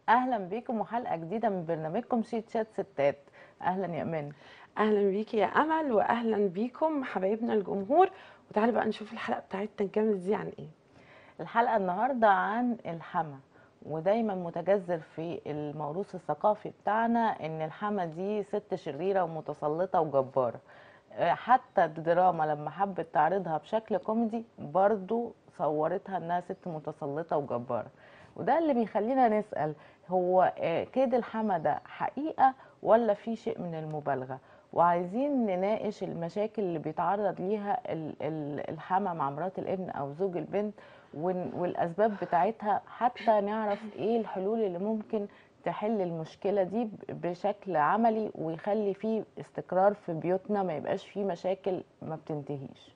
اهلا بيكم وحلقه جديده من برنامجكم شيت شات ستات اهلا يا امان اهلا بيكي يا امل واهلا بيكم حبايبنا الجمهور وتعالوا بقى نشوف الحلقه بتاعتنا الجامد دي عن ايه الحلقه النهارده عن الحما ودايما متجذر في الموروث الثقافي بتاعنا ان الحما دي ست شريره ومتسلطه وجباره آه، حتى الدراما لما حبت تعرضها بشكل كوميدي برضو صورتها انها ست متسلطه وجباره وده اللي بيخلينا نسال هو آه، كيد الحما ده حقيقه ولا في شيء من المبالغه وعايزين نناقش المشاكل اللي بيتعرض ليها ال- ال- الحما مع مرات الابن او زوج البنت ون- والاسباب بتاعتها حتى نعرف ايه الحلول اللي ممكن تحل المشكله دي ب- بشكل عملي ويخلي فيه استقرار في بيوتنا ما يبقاش فيه مشاكل ما بتنتهيش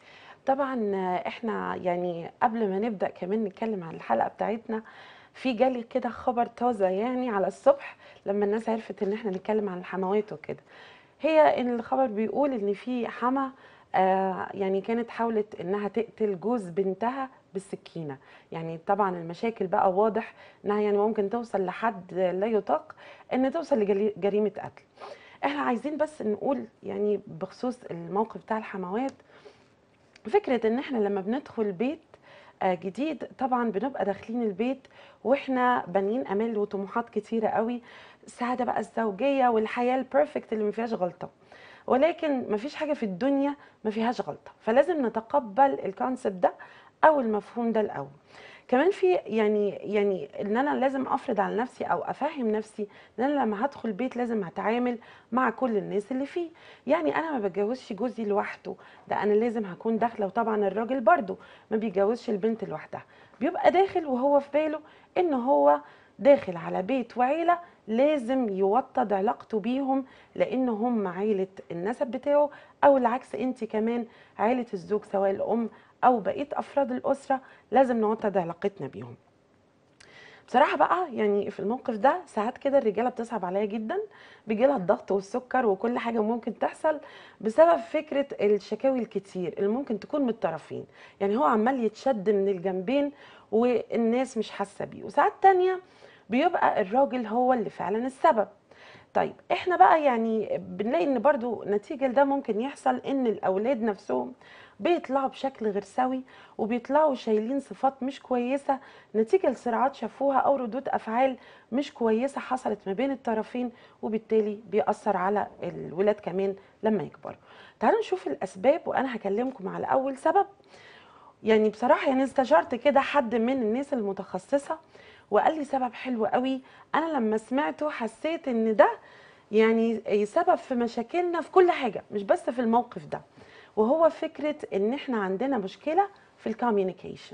طبعا احنا يعني قبل ما نبدا كمان نتكلم عن الحلقه بتاعتنا في جالي كده خبر طازه يعني على الصبح لما الناس عرفت ان احنا نتكلم عن الحموات وكده هي ان الخبر بيقول ان في حما آه يعني كانت حاولت انها تقتل جوز بنتها بالسكينه يعني طبعا المشاكل بقى واضح انها يعني ممكن توصل لحد لا يطاق ان توصل لجريمه قتل احنا عايزين بس نقول يعني بخصوص الموقف بتاع الحموات فكرة ان احنا لما بندخل بيت آه، جديد طبعا بنبقى داخلين البيت واحنا بانيين امال وطموحات كتيرة قوي السعادة بقى الزوجية والحياة البيرفكت اللي ما فيهاش غلطة ولكن ما فيش حاجة في الدنيا ما فيهاش غلطة فلازم نتقبل الكونسبت ده او المفهوم ده الاول كمان في يعني يعني ان انا لازم افرض على نفسي او افهم نفسي ان انا لما هدخل بيت لازم هتعامل مع كل الناس اللي فيه يعني انا ما بتجوزش جوزي لوحده ده انا لازم هكون داخله وطبعا الراجل برضو ما بيتجوزش البنت لوحدها بيبقى داخل وهو في باله ان هو داخل على بيت وعيله لازم يوطد علاقته بيهم لان هم عيله النسب بتاعه او العكس انت كمان عيله الزوج سواء الام او بقيه افراد الاسره لازم نوطد علاقتنا بيهم بصراحه بقى يعني في الموقف ده ساعات كده الرجاله بتصعب عليا جدا بيجي لها الضغط والسكر وكل حاجه ممكن تحصل بسبب فكره الشكاوي الكتير اللي ممكن تكون من الطرفين يعني هو عمال يتشد من الجنبين والناس مش حاسه بيه وساعات تانية بيبقى الراجل هو اللي فعلا السبب طيب احنا بقى يعني بنلاقي ان برضو نتيجة لده ممكن يحصل ان الاولاد نفسهم بيطلعوا بشكل غير سوي وبيطلعوا شايلين صفات مش كويسة نتيجة لصراعات شافوها او ردود افعال مش كويسة حصلت ما بين الطرفين وبالتالي بيأثر على الولاد كمان لما يكبروا تعالوا نشوف الاسباب وانا هكلمكم على اول سبب يعني بصراحة يعني استشرت كده حد من الناس المتخصصة وقال لي سبب حلو قوي انا لما سمعته حسيت ان ده يعني سبب في مشاكلنا في كل حاجة مش بس في الموقف ده وهو فكرة ان احنا عندنا مشكلة في الكوميونيكيشن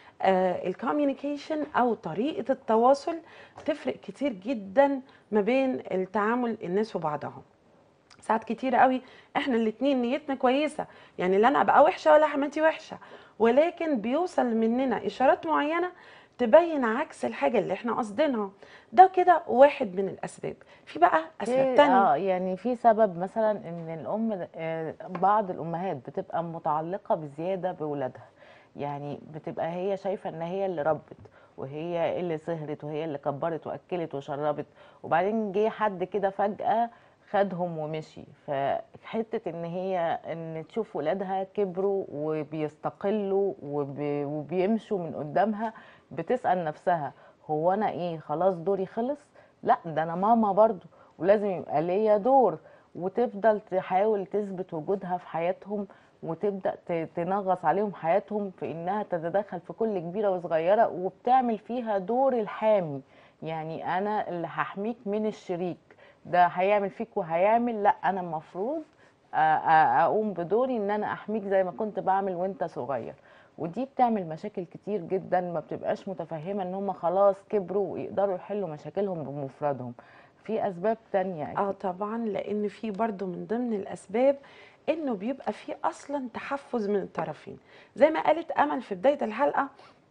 الكوميونيكيشن او طريقة التواصل تفرق كتير جدا ما بين التعامل الناس وبعضهم ساعات كتير قوي احنا الاتنين نيتنا كويسة يعني لا انا ابقى وحشة ولا حماتي وحشة ولكن بيوصل مننا اشارات معينة تبين عكس الحاجة اللي احنا قصدينها ده كده واحد من الاسباب في بقى اسباب في- تانية اه يعني في سبب مثلا ان الام آه، بعض الامهات بتبقى متعلقه بزياده بولادها يعني بتبقى هي شايفه ان هي اللي ربت وهي اللي سهرت وهي اللي كبرت واكلت وشربت وبعدين جه حد كده فجاه خدهم ومشي فحته ان هي ان تشوف ولادها كبروا وبيستقلوا وبي وبيمشوا من قدامها بتسال نفسها هو انا ايه خلاص دوري خلص لا ده انا ماما برضو ولازم يبقى ليا دور وتفضل تحاول تثبت وجودها في حياتهم وتبدا ت- تنغص عليهم حياتهم في انها تتدخل في كل كبيره وصغيره وبتعمل فيها دور الحامي يعني انا اللي هحميك من الشريك ده هيعمل فيك وهيعمل لا انا المفروض أ- أ- اقوم بدوري ان انا احميك زي ما كنت بعمل وانت صغير ودي بتعمل مشاكل كتير جدا ما بتبقاش متفهمه ان هم خلاص كبروا ويقدروا يحلوا مشاكلهم بمفردهم في اسباب تانية أكيد. اه طبعا لان في برضو من ضمن الاسباب انه بيبقى في اصلا تحفز من الطرفين زي ما قالت امل في بدايه الحلقه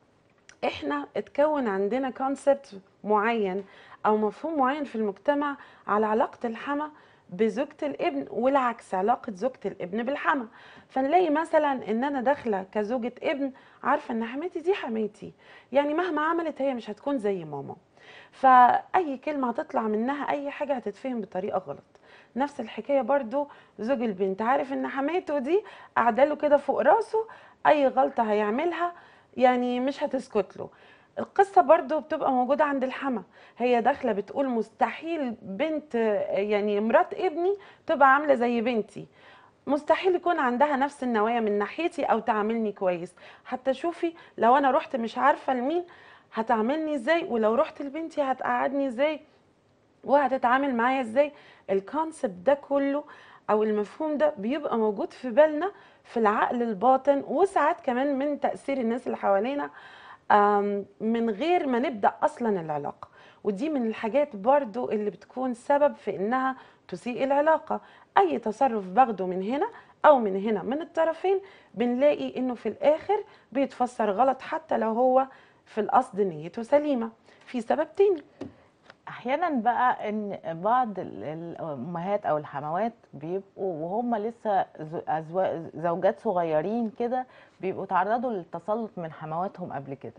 احنا اتكون عندنا كونسبت معين او مفهوم معين في المجتمع على علاقه الحما بزوجة الابن والعكس علاقة زوجة الابن بالحما فنلاقي مثلا ان انا داخلة كزوجة ابن عارفة ان حماتي دي حماتي يعني مهما عملت هي مش هتكون زي ماما فاي كلمه هتطلع منها اي حاجه هتتفهم بطريقه غلط نفس الحكايه برضو زوج البنت عارف ان حماته دي قاعده له كده فوق راسه اي غلطه هيعملها يعني مش هتسكت له القصة برضو بتبقى موجودة عند الحما هي داخلة بتقول مستحيل بنت يعني مرات ابني تبقى عاملة زي بنتي مستحيل يكون عندها نفس النوايا من ناحيتي او تعاملني كويس حتى شوفي لو انا رحت مش عارفة لمين هتعاملني ازاي ولو رحت لبنتي هتقعدني ازاي وهتتعامل معايا ازاي الكونسبت ده كله او المفهوم ده بيبقى موجود في بالنا في العقل الباطن وساعات كمان من تأثير الناس اللي حوالينا آم، من غير ما نبدأ أصلا العلاقة ودي من الحاجات برضو اللي بتكون سبب في إنها تسيء العلاقة أي تصرف باخده من هنا أو من هنا من الطرفين بنلاقي إنه في الآخر بيتفسر غلط حتى لو هو في القصد نيته سليمة في سبب تاني احيانا بقى ان بعض ال- الامهات او الحموات بيبقوا وهم لسه ز- أزوا- زوجات صغيرين كده بيبقوا تعرضوا للتسلط من حمواتهم قبل كده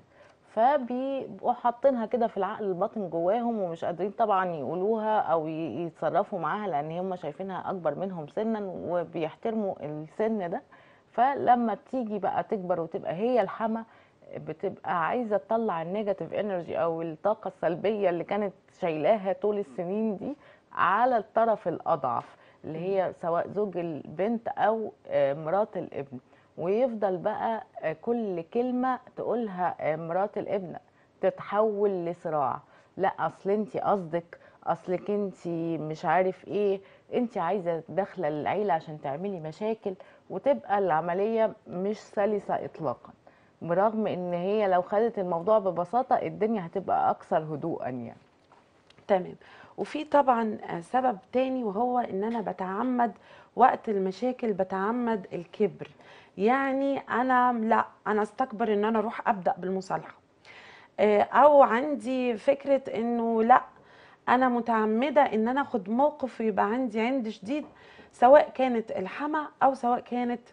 فبيبقوا حاطينها كده في العقل الباطن جواهم ومش قادرين طبعا يقولوها او ي- يتصرفوا معاها لان هم شايفينها اكبر منهم سنا وبيحترموا السن ده فلما تيجي بقى تكبر وتبقى هي الحما بتبقى عايزه تطلع النيجاتيف انرجي او الطاقه السلبيه اللي كانت شايلاها طول السنين دي على الطرف الاضعف اللي هي سواء زوج البنت او آه، مرات الابن ويفضل بقى آه، كل كلمه تقولها آه، مرات الابن تتحول لصراع لا اصل انت قصدك اصلك انت مش عارف ايه انت عايزه داخله العيله عشان تعملي مشاكل وتبقى العمليه مش سلسه اطلاقا برغم ان هي لو خدت الموضوع ببساطه الدنيا هتبقى اكثر هدوءا يعني تمام وفي طبعا آه، سبب تاني وهو ان انا بتعمد وقت المشاكل بتعمد الكبر يعني انا لا انا استكبر ان انا اروح ابدا بالمصالحه آه، او عندي فكره انه لا انا متعمده ان انا اخد موقف ويبقى عندي عند شديد سواء كانت الحما او سواء كانت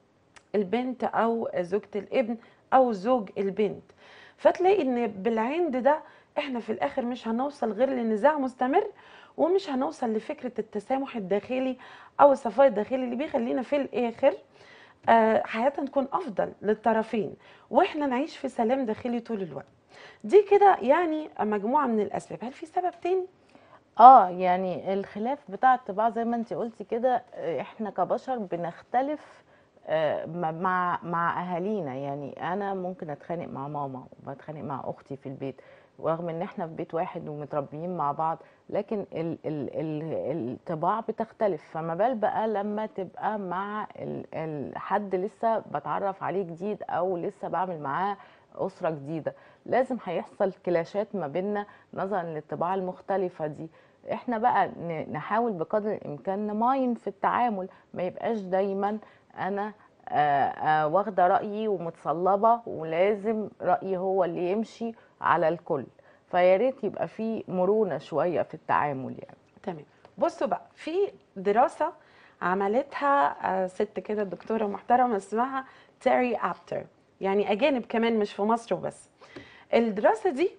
البنت او زوجة الابن او زوج البنت فتلاقي ان بالعند ده احنا في الاخر مش هنوصل غير لنزاع مستمر ومش هنوصل لفكرة التسامح الداخلي او الصفاء الداخلي اللي بيخلينا في الاخر آه، حياتنا تكون افضل للطرفين واحنا نعيش في سلام داخلي طول الوقت دي كده يعني مجموعة من الاسباب هل في سبب تاني؟ اه يعني الخلاف بتاع الطباع زي ما انت قلتي كده آه، احنا كبشر بنختلف آه، م- مع مع اهالينا يعني انا ممكن اتخانق مع ماما وبتخانق مع اختي في البيت رغم ان احنا في بيت واحد ومتربيين مع بعض لكن ال ال ال الطباع بتختلف فما بال بقى لما تبقى مع ال ال حد لسه بتعرف عليه جديد او لسه بعمل معاه اسره جديده لازم هيحصل كلاشات ما بيننا نظرا للطباع المختلفه دي احنا بقى ن- نحاول بقدر الامكان نماين في التعامل ما يبقاش دايما انا آه، آه، واخده رايي ومتصلبه ولازم رايي هو اللي يمشي على الكل فيا ريت يبقى في مرونه شويه في التعامل يعني تمام بصوا بقى في دراسة عملتها آه، ست كده دكتورة محترمة اسمها تيري ابتر يعني أجانب كمان مش في مصر وبس الدراسة دي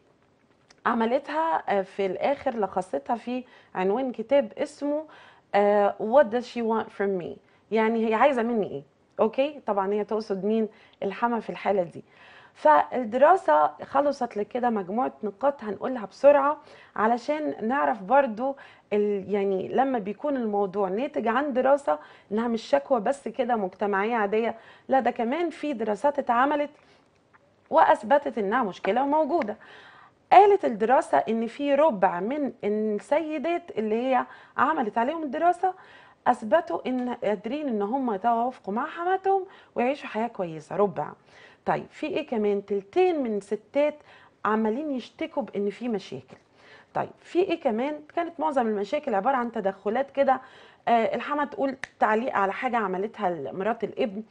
عملتها آه، في الآخر لخصتها في عنوان كتاب اسمه آه، What does she want from me يعني هي عايزة مني إيه أوكي طبعا هي تقصد مين الحما في الحالة دي فالدراسة خلصت لكده مجموعة نقاط هنقولها بسرعة علشان نعرف برضو ال يعني لما بيكون الموضوع ناتج عن دراسة انها مش شكوى بس كده مجتمعية عادية لا ده كمان في دراسات اتعملت واثبتت انها مشكلة وموجودة قالت الدراسة ان في ربع من السيدات اللي هي عملت عليهم الدراسة اثبتوا ان قادرين ان هم يتوافقوا مع حماتهم ويعيشوا حياة كويسة ربع طيب في ايه كمان تلتين من الستات عمالين يشتكوا بان في مشاكل طيب في ايه كمان كانت معظم المشاكل عباره عن تدخلات كده آه الحما تقول تعليق على حاجه عملتها مرات الابن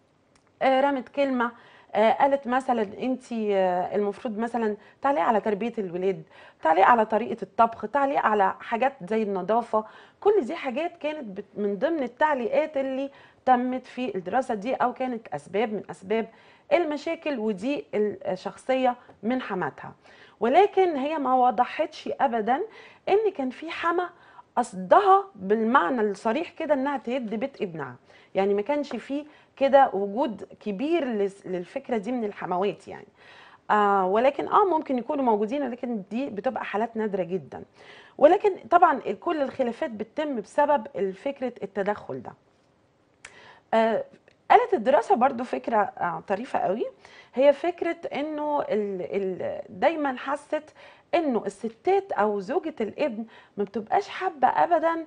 آه رمت كلمه آه قالت مثلا انت آه المفروض مثلا تعليق على تربيه الولاد تعليق على طريقه الطبخ تعليق على حاجات زي النظافه كل دي حاجات كانت بت- من ضمن التعليقات اللي تمت في الدراسه دي او كانت اسباب من اسباب المشاكل ودي الشخصيه من حماتها ولكن هي ما وضحتش ابدا ان كان في حما قصدها بالمعنى الصريح كده انها تهد بيت ابنها يعني ما كانش فيه كده وجود كبير لس- للفكره دي من الحموات يعني آه ولكن اه ممكن يكونوا موجودين لكن دي بتبقى حالات نادره جدا ولكن طبعا كل الخلافات بتتم بسبب فكره التدخل ده آه، قالت الدراسة برضو فكرة آه، طريفة قوي هي فكرة انه ال ال دايما حست انه الستات او زوجة الابن ما بتبقاش حابة ابدا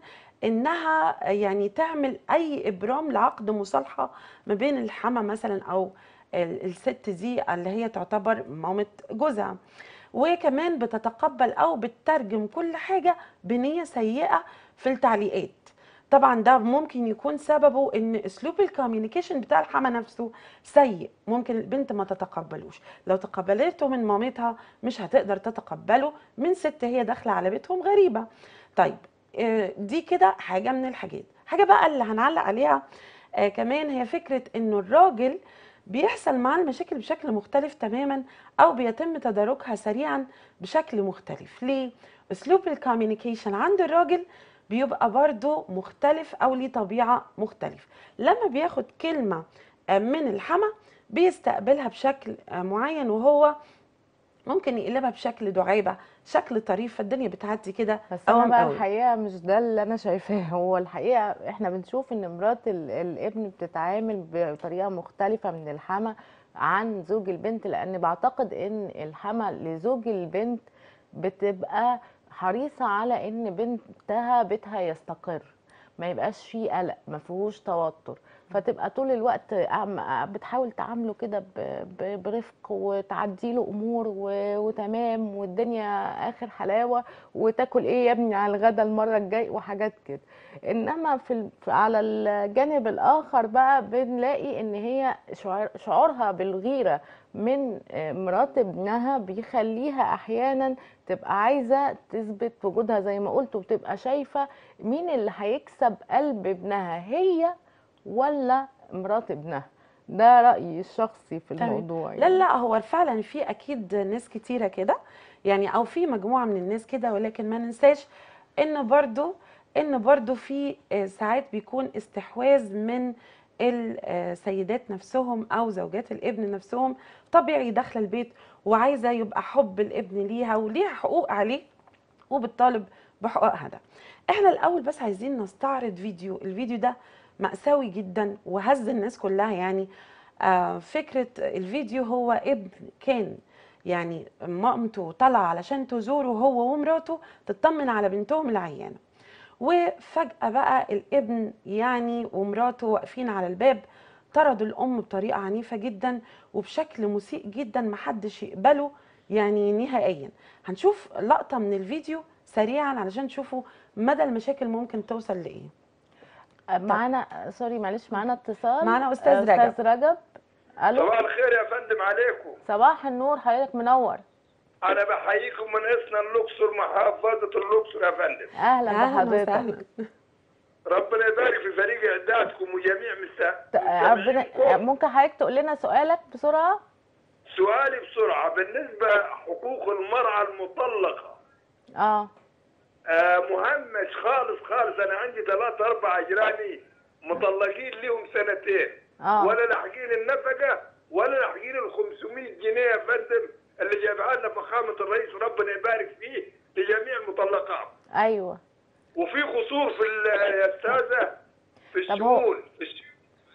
انها يعني تعمل اي ابرام لعقد مصالحة ما بين الحما مثلا او ال- الست دي اللي هي تعتبر مامة جوزها وكمان بتتقبل او بتترجم كل حاجة بنية سيئة في التعليقات طبعا ده ممكن يكون سببه ان اسلوب الكوميونيكيشن بتاع الحما نفسه سيء ممكن البنت ما تتقبلوش لو تقبلته من مامتها مش هتقدر تتقبله من ست هي داخله على بيتهم غريبه طيب آه، دي كده حاجه من الحاجات حاجه بقى اللي هنعلق عليها آه، كمان هي فكره انه الراجل بيحصل معاه المشاكل بشكل مختلف تماما او بيتم تداركها سريعا بشكل مختلف ليه اسلوب الكوميونيكيشن عند الراجل بيبقى برضه مختلف او ليه طبيعه مختلف لما بياخد كلمه آه، من الحما بيستقبلها بشكل آه، معين وهو ممكن يقلبها بشكل دعابه شكل طريف فالدنيا بتعدي كده بس انا أوام بقى قوي. الحقيقه مش ده اللي انا شايفاه هو الحقيقه احنا بنشوف ان مرات ال- الابن بتتعامل بطريقه مختلفه من الحما عن زوج البنت لان بعتقد ان الحما لزوج البنت بتبقى حريصه على ان بنتها بيتها يستقر ما يبقاش فيه قلق ما فيهوش توتر فتبقى طول الوقت عم- بتحاول تعامله كده ب- ب- برفق وتعدي له امور و- وتمام والدنيا اخر حلاوه وتاكل ايه يا ابني على الغدا المره الجاي وحاجات كده انما في ال- في- على الجانب الاخر بقى بنلاقي ان هي شعور شعورها بالغيره من آه، مرات ابنها بيخليها احيانا تبقى عايزه تثبت وجودها زي ما قلت وبتبقى شايفه مين اللي هيكسب قلب ابنها هي ولا مرات ابنها ده رايي الشخصي في تمام. الموضوع لا لا هو فعلا في اكيد ناس كتيره كده يعني او في مجموعه من الناس كده ولكن ما ننساش ان برضو ان برضو في آه، ساعات بيكون استحواذ من السيدات نفسهم او زوجات الابن نفسهم طبيعي داخله البيت وعايزه يبقى حب الابن ليها وليها حقوق عليه وبتطالب بحقوقها ده احنا الاول بس عايزين نستعرض فيديو الفيديو ده مأساوي جدا وهز الناس كلها يعني آه فكرة الفيديو هو ابن كان يعني مامته طالعة علشان تزوره هو ومراته تطمن على بنتهم العيانة وفجأة بقى الابن يعني ومراته واقفين على الباب طردوا الأم بطريقة عنيفة جدا وبشكل مسيء جدا محدش يقبله يعني نهائيا هنشوف لقطة من الفيديو سريعا علشان تشوفوا مدى المشاكل ممكن توصل لإيه معانا سوري معلش معانا اتصال معانا أستاذ رجب. استاذ رجب الو صباح الخير يا فندم عليكم صباح النور حضرتك منور انا بحييكم من اسنا الاقصر محافظه الاقصر يا فندم اهلا أهلا بحضرتك وسهلا ربنا يبارك في فريق اعدادكم وجميع مسا ت- ربنا مستمعينكم. ممكن حضرتك تقول لنا سؤالك بسرعه سؤالي بسرعه بالنسبه حقوق المراه المطلقه اه آه مهمش خالص خالص انا عندي ثلاثة اربع جيراني مطلقين لهم سنتين آه. ولا لاحقين النفقه ولا لاحقين ال 500 جنيه يا فندم اللي جابها لنا فخامه الرئيس وربنا يبارك فيه لجميع المطلقات ايوه وفي قصور في ال- يا استاذه في طب هو- الشؤون في الش-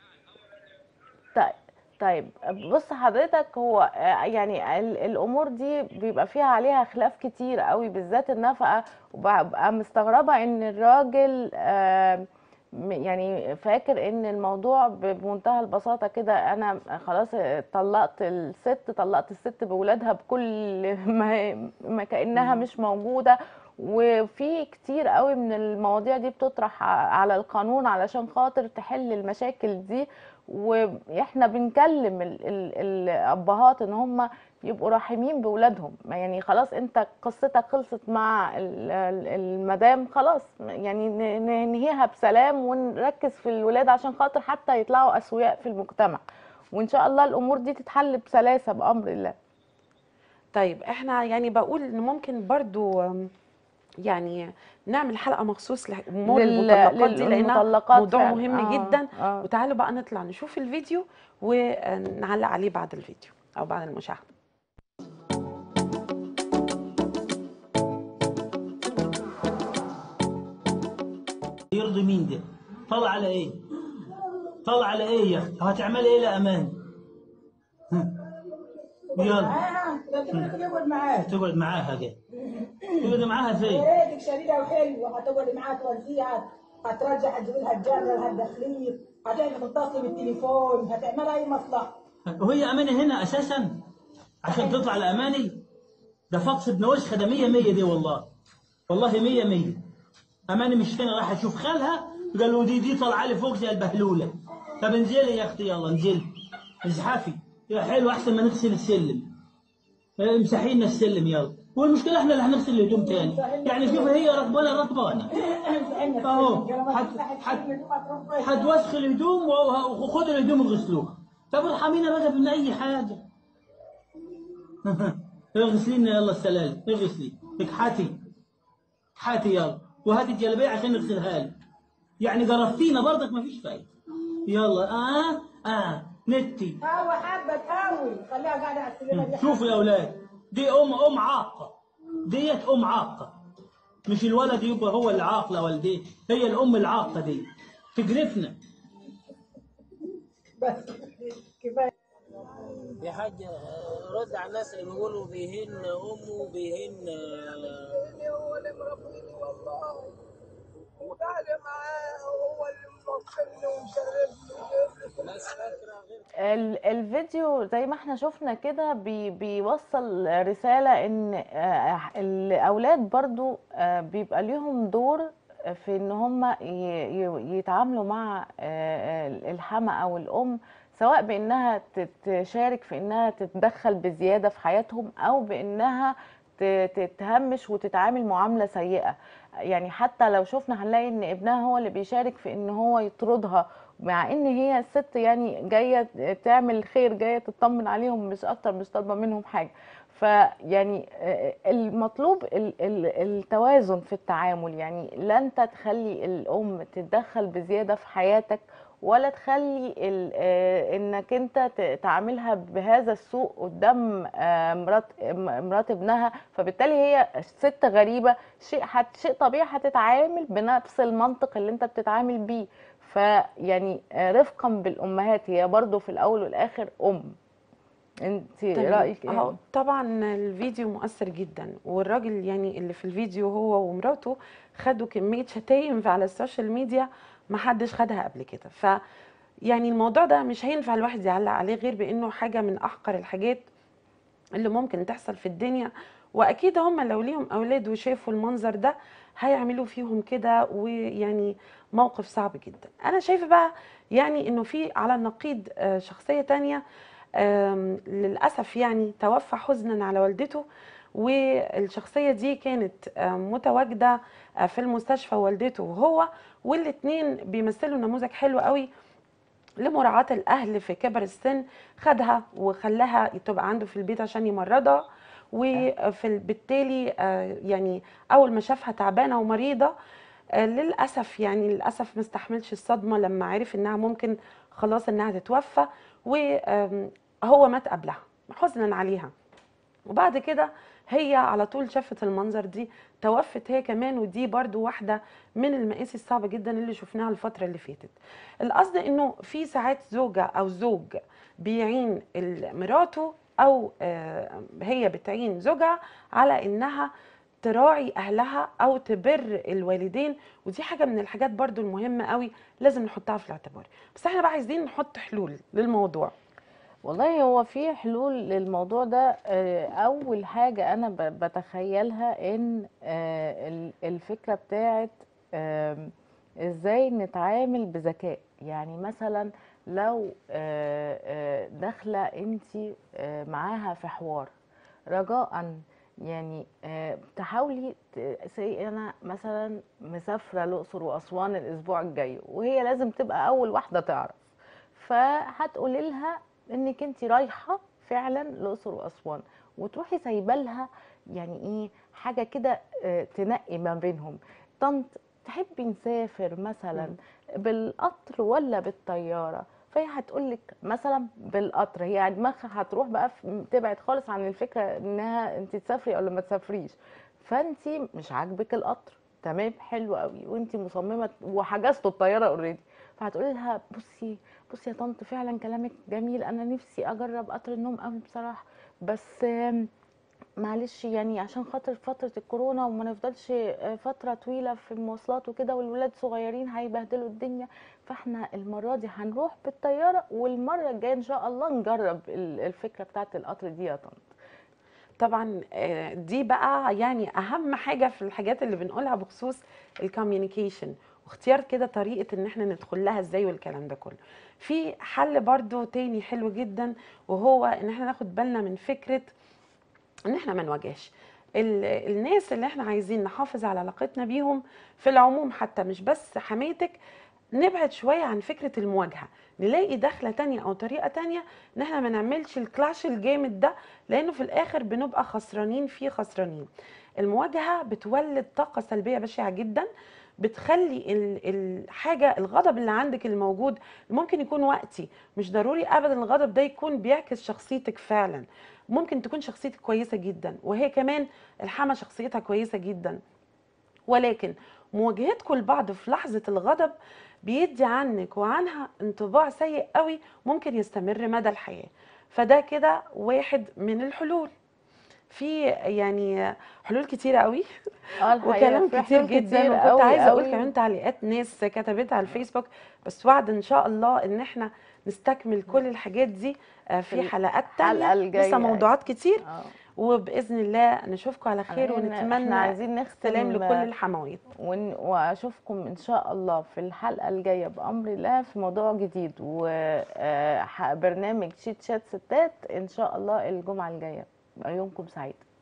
طيب طيب بص حضرتك هو آه، يعني ال- الامور دي بيبقى فيها عليها خلاف كتير قوي بالذات النفقه وببقى مستغربه ان الراجل آه، م- يعني فاكر ان الموضوع ب- بمنتهى البساطه كده انا خلاص طلقت الست طلقت الست بولادها بكل ما, ما كانها مش موجوده وفي كتير قوي من المواضيع دي بتطرح ع- على القانون علشان خاطر تحل المشاكل دي واحنا بنكلم ال ال الابهات ان هم يبقوا رحيمين باولادهم ما يعني خلاص انت قصتك خلصت مع ال- ال- المدام خلاص يعني ن- ننهيها بسلام ونركز في الولاد عشان خاطر حتى يطلعوا اسوياء في المجتمع وان شاء الله الامور دي تتحل بسلاسه بامر الله طيب احنا يعني بقول ان ممكن برضو أم، يعني نعمل حلقه مخصوص لامور لل- المطلقات دي لانها للمطلقات موضوع فعلا. مهم آه، جدا آه. وتعالوا بقى نطلع نشوف الفيديو ونعلق عليه بعد الفيديو او بعد المشاهده يرضي مين ده؟ طلع على ايه؟ طلع على ايه يا اختي؟ هتعملي ايه لامان؟ ها. يلا معاها ده انت بدك تقعد معاها تقعد معاها دي تقعد معاها فين؟ ريتك شديده وحلوه هتقعد معاها توديها هترجع هتجيبها الجنه هتدخليه هتعمل تتصل بالتليفون هتعمل اي مصلحه وهي اماني هنا اساسا عشان تطلع لاماني ده فطس ابن وسخه ده 100 100 دي والله والله 100 100 اماني مش هنا راح اشوف خالها قالوا دي دي طالعه لي فوق زي البهلوله طب انزلي يا اختي يلا انزلي ازحفي يا حلو احسن ما نغسل السلم اه، امسحي لنا السلم يلا والمشكله احنا اللي هنغسل الهدوم تاني يعني شوف هي رطبانه رطبانه اهو حت حت هتوسخ الهدوم وه- وخد الهدوم وغسلوها طب ارحمينا بقى من اي حاجه اغسلي لنا يلا السلالم اغسلي اكحتي اكحتي يلا وهاتي الجلابيه عشان نغسلها لك يعني جربتينا برضك ما فيش فايده يلا اه اه نتي هو حابه تهوي خليها قاعده على السرير دي شوفوا يا اولاد دي ام ام عاقه ديت ام عاقه مش الولد يبقى هو اللي عاق لا والديه هي الام العاقه دي تقرفنا بس كفايه يا حاج رد على الناس اللي بيقولوا بيهن امه وبيهن هو اللي مربيني والله وتعالى معاه هو اللي موكلني ومشرفني وجايب لي ناس فاكره غير ال- الفيديو زي ما احنا شفنا كده بي بيوصل رسالة ان آه، الاولاد برضو آه، بيبقى ليهم دور في ان هم ي- ي- يتعاملوا مع آه، الحما او الام سواء بانها ت- تشارك في انها تتدخل بزيادة في حياتهم او بانها ت- تتهمش وتتعامل معاملة سيئة يعني حتى لو شفنا هنلاقي ان ابنها هو اللي بيشارك في ان هو يطردها مع ان هي الست يعني جايه تعمل خير جايه تطمن عليهم مش اكتر مش طالبه منهم حاجه فيعني آه، المطلوب ال- ال- التوازن في التعامل يعني لا انت تخلي الام تتدخل بزياده في حياتك ولا تخلي ال- آه، انك انت ت- تعاملها بهذا السوء قدام آه، مرات م- مرات ابنها فبالتالي هي ست غريبه شيء حت شيء طبيعي هتتعامل بنفس المنطق اللي انت بتتعامل بيه فيعني آه، رفقا بالامهات هي برضو في الاول والاخر ام انت تمام. رايك ايه اهو طبعا الفيديو مؤثر جدا والراجل يعني اللي في الفيديو هو ومراته خدوا كمية شتايم على السوشيال ميديا ما حدش خدها قبل كده ف يعني الموضوع ده مش هينفع الواحد يعلق عليه غير بانه حاجة من احقر الحاجات اللي ممكن تحصل في الدنيا واكيد هم لو ليهم اولاد وشافوا المنظر ده هيعملوا فيهم كده ويعني موقف صعب جدا انا شايفه بقى يعني انه في على النقيض آه، شخصيه تانية آم، للاسف يعني توفى حزنا على والدته والشخصيه دي كانت آم، متواجده آه، في المستشفى والدته وهو والاتنين بيمثلوا نموذج حلو قوي لمراعاة الأهل في كبر السن خدها وخلاها تبقى عنده في البيت عشان يمرضها وفي بالتالي آه، يعني أول ما شافها تعبانة ومريضة آه، للأسف يعني للأسف ما استحملش الصدمة لما عرف إنها ممكن خلاص إنها تتوفى وهو مات قبلها حزنا عليها وبعد كده هي على طول شافت المنظر دي توفت هي كمان ودي برضو واحدة من المقاسي الصعبة جدا اللي شفناها الفترة اللي فاتت القصد انه في ساعات زوجة او زوج بيعين ال- مراته او آه، هي بتعين زوجها على انها تراعي اهلها او تبر الوالدين ودي حاجة من الحاجات برضو المهمة قوي لازم نحطها في الاعتبار بس احنا بقى عايزين نحط حلول للموضوع والله هو في حلول للموضوع ده آه، اول حاجه انا ب- بتخيلها ان آه، ال- الفكره بتاعت آم، ازاي نتعامل بذكاء يعني مثلا لو آه، آه، داخله انت معاها في حوار رجاء يعني آه، تحاولي ت- سي انا مثلا مسافره الاقصر واسوان الاسبوع الجاي وهي لازم تبقى اول واحده تعرف فهتقولي لها انك انت رايحه فعلا الاقصر واسوان وتروحي سايبه لها يعني ايه حاجه كده آه، تنقي ما بينهم طنط تحبي نسافر مثلا بالقطر ولا بالطياره فهي هتقول لك مثلا بالقطر هي دماغها هتروح بقى في- تبعد خالص عن الفكره انها انت تسافري ولا ما تسافريش فانت مش عاجبك القطر تمام حلو قوي وانت مصممه وحجزتوا الطياره اوريدي فهتقولي لها بصي بصي يا طنط فعلا كلامك جميل انا نفسي اجرب قطر النوم قوي بصراحه بس آم، معلش يعني عشان خاطر فترة الكورونا وما نفضلش آه، فترة طويلة في المواصلات وكده والولاد صغيرين هيبهدلوا الدنيا فاحنا المرة دي هنروح بالطيارة والمرة الجاية ان شاء الله نجرب ال- الفكرة بتاعت القطر دي يا طنط طبعا آه، دي بقى يعني اهم حاجه في الحاجات اللي بنقولها بخصوص الكوميونيكيشن واختيار كده طريقه ان احنا ندخل لها ازاي والكلام ده كله في حل برضو تاني حلو جدا وهو ان احنا ناخد بالنا من فكره ان احنا ما نواجهش ال- الناس اللي احنا عايزين نحافظ على علاقتنا بيهم في العموم حتى مش بس حماتك نبعد شوية عن فكرة المواجهة نلاقي دخلة تانية أو طريقة تانية إن احنا ما نعملش الكلاش الجامد ده لأنه في الآخر بنبقى خسرانين فيه خسرانين المواجهة بتولد طاقة سلبية بشعة جدا بتخلي ال- الحاجة الغضب اللي عندك الموجود ممكن يكون وقتي مش ضروري أبدا الغضب ده يكون بيعكس شخصيتك فعلا ممكن تكون شخصيتك كويسة جدا وهي كمان الحما شخصيتها كويسة جدا ولكن مواجهتكم لبعض في لحظة الغضب بيدي عنك وعنها انطباع سيء قوي ممكن يستمر مدى الحياة فده كده واحد من الحلول في يعني حلول كتيرة قوي اه الحقيقة وكلام في كتير حلول جدا كتير وكنت قوي عايزه اقول قوي. كمان تعليقات ناس كتبتها على الفيسبوك بس وعد ان شاء الله ان احنا نستكمل كل الحاجات دي آه، في في حلقات الحلقة تانية الجاية. لسه موضوعات كتير اه وباذن الله نشوفكم على خير على إن احنا ونتمنى عايزين نختم سلام لكل الحموات ون- واشوفكم ان شاء الله في الحلقه الجايه بامر الله في موضوع جديد وبرنامج شيت شات ستات ان شاء الله الجمعه الجايه يومكم سعيد